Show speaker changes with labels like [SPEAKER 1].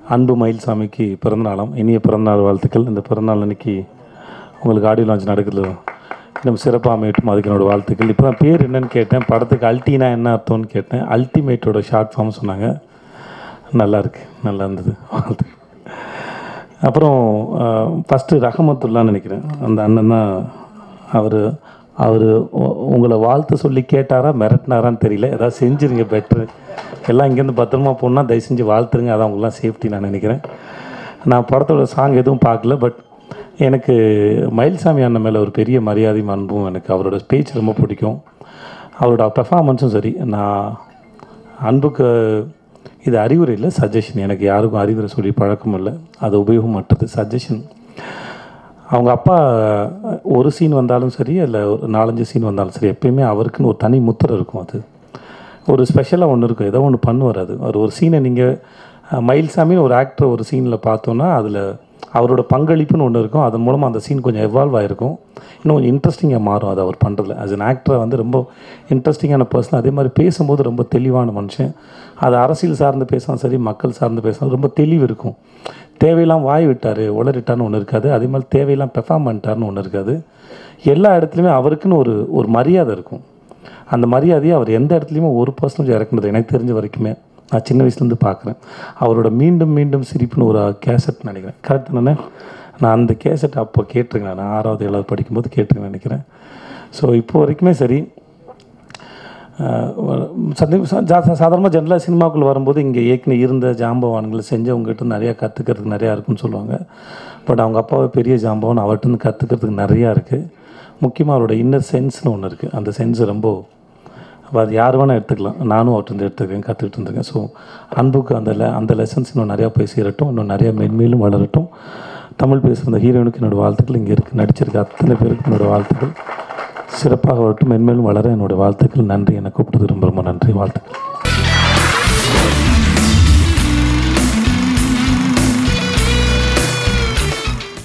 [SPEAKER 1] அன்பு மயில்சாமிக்கு பிறந்தநாளாம் இனிய பிறந்தநாள் வாழ்த்துக்கள் இந்த பிறந்தநாள் அன்னைக்கு உங்களுக்கு ஆடியோ லான்ச் நடக்குது இன்னும் சிறப்பாக அமையட்டும் அதுக்கு என்னோட வாழ்த்துக்கள் இப்போ தான் பேர் என்னன்னு கேட்டேன் படத்துக்கு அல்ட்டினா என்ன அர்த்தம்னு கேட்டேன் அல்டிமேட்டோட ஷார்ட் ஃபார்ம் சொன்னாங்க நல்லா இருக்கு நல்லா இருந்தது வாழ்த்து அப்புறம் ஃபஸ்ட்டு ரஹமத்துல்லான்னு நினைக்கிறேன் அந்த அண்ணன் தான் அவர் அவர் உங்களை வாழ்த்து சொல்லி கேட்டாரா மிரட்டினாரான்னு தெரியல ஏதாவது செஞ்சுருங்க பெட்ரு எல்லாம் இங்கேருந்து பத்திரமா போனால் தயவு செஞ்சு வாழ்த்துருங்க அதான் உங்களாம் சேஃப்டி நான் நினைக்கிறேன் நான் படத்தோட சாங் எதுவும் பார்க்கல பட் எனக்கு மயில்சாமி அண்ணன் மேலே ஒரு பெரிய மரியாதையும் அன்பும் எனக்கு அவரோட ஸ்பீச் ரொம்ப பிடிக்கும் அவரோட பெர்ஃபார்மன்ஸும் சரி நான் அன்புக்கு இது அறிவுரை இல்லை சஜஷன் எனக்கு யாருக்கும் அறிவுரை சொல்லி பழக்கம் இல்லை அது உபயோகமற்றது சஜஷன் அவங்க அப்பா ஒரு சீன் வந்தாலும் சரி இல்லை ஒரு நாலஞ்சு சீன் வந்தாலும் சரி எப்பயுமே அவருக்குன்னு ஒரு தனி முத்திரை இருக்கும் அது ஒரு ஸ்பெஷலாக ஒன்று இருக்கும் ஏதோ ஒன்று பண்ணுவார் அது அவர் ஒரு சீனை நீங்கள் மயில்சாமின்னு ஒரு ஆக்டர் ஒரு சீனில் பார்த்தோன்னா அதில் அவரோட பங்களிப்புன்னு ஒன்று இருக்கும் அதன் மூலமாக அந்த சீன் கொஞ்சம் எவால்வ் ஆகிருக்கும் இன்னும் கொஞ்சம் இன்ட்ரெஸ்டிங்காக மாறும் அது அவர் பண்ணுறதுல ஆஸ் an ஆக்டரை வந்து ரொம்ப இன்ட்ரெஸ்டிங்கான பர்சன் அதே மாதிரி பேசும்போது ரொம்ப தெளிவான மனுஷன் அது அரசியல் சார்ந்து பேசினாலும் சரி மக்கள் சார்ந்து பேசினாலும் ரொம்ப தெளிவு இருக்கும் தேவையெல்லாம் வாய் விட்டார் உளறிட்டான்னு ஒன்று இருக்காது அதே மாதிரி தேவையெல்லாம் பெர்ஃபார்ம் பண்ணிட்டாருன்னு ஒன்று இருக்காது எல்லா இடத்துலையுமே அவருக்குன்னு ஒரு ஒரு மரியாதை இருக்கும் அந்த மரியாதையை அவர் எந்த இடத்துலையுமே ஒரு பர்சன்டேஜ் இறக்குனது எனக்கு தெரிஞ்ச வரைக்குமே நான் சின்ன வயசுலேருந்து பார்க்குறேன் அவரோட மீண்டும் மீண்டும் சிரிப்புன்னு ஒரு கேசட் நினைக்கிறேன் கரெக்ட் தானே நான் அந்த கேசட் அப்போ கேட்டிருக்கேன் நான் ஆறாவது ஏழாவது படிக்கும்போது கேட்டிருக்கேன் நினைக்கிறேன் ஸோ இப்போ வரைக்குமே சரி சாதாரணமாக ஜென்ரலாக சினிமாக்குள்ளே வரும்போது இங்கே ஏற்கனவே இருந்த ஜாம்பவான்களை செஞ்சவங்ககிட்ட நிறையா கற்றுக்கிறதுக்கு நிறையா இருக்குன்னு சொல்லுவாங்க பட் அவங்க அப்பாவை பெரிய ஜாம்பவான் அவர்கிட்ட கற்றுக்கிறதுக்கு நிறையா இருக்குது முக்கியமாக அவரோட இன்னர் சென்ஸ்னு ஒன்று இருக்குது அந்த சென்ஸ் ரொம்ப அப்ப அது யார் வேணால் எடுத்துக்கலாம் நானும் அவர்கிட்ட எடுத்துருக்கேன் கற்றுக்கிட்டு இருந்திருக்கேன் ஸோ அன்புக்கு அந்த le- அந்த லெசன்ஸ் இன்னும் நிறையா போய் சேரட்டும் இன்னும் நிறையா மென்மேலும் வளரட்டும் தமிழ் பேசுகிற அந்த ஹீரோனுக்கு என்னோடய வாழ்த்துக்கள் இங்கே இருக்குது நடிச்சிருக்க அத்தனை பேருக்கு என்னோடய வாழ்த்துக்கள் சிறப்பாக வரட்டும் மென்மேலும் வளர என்னோடய வாழ்த்துக்கள் நன்றி என்னை கூப்பிட்டது ரொம்ப ரொம்ப நன்றி வாழ்த்துக்கள்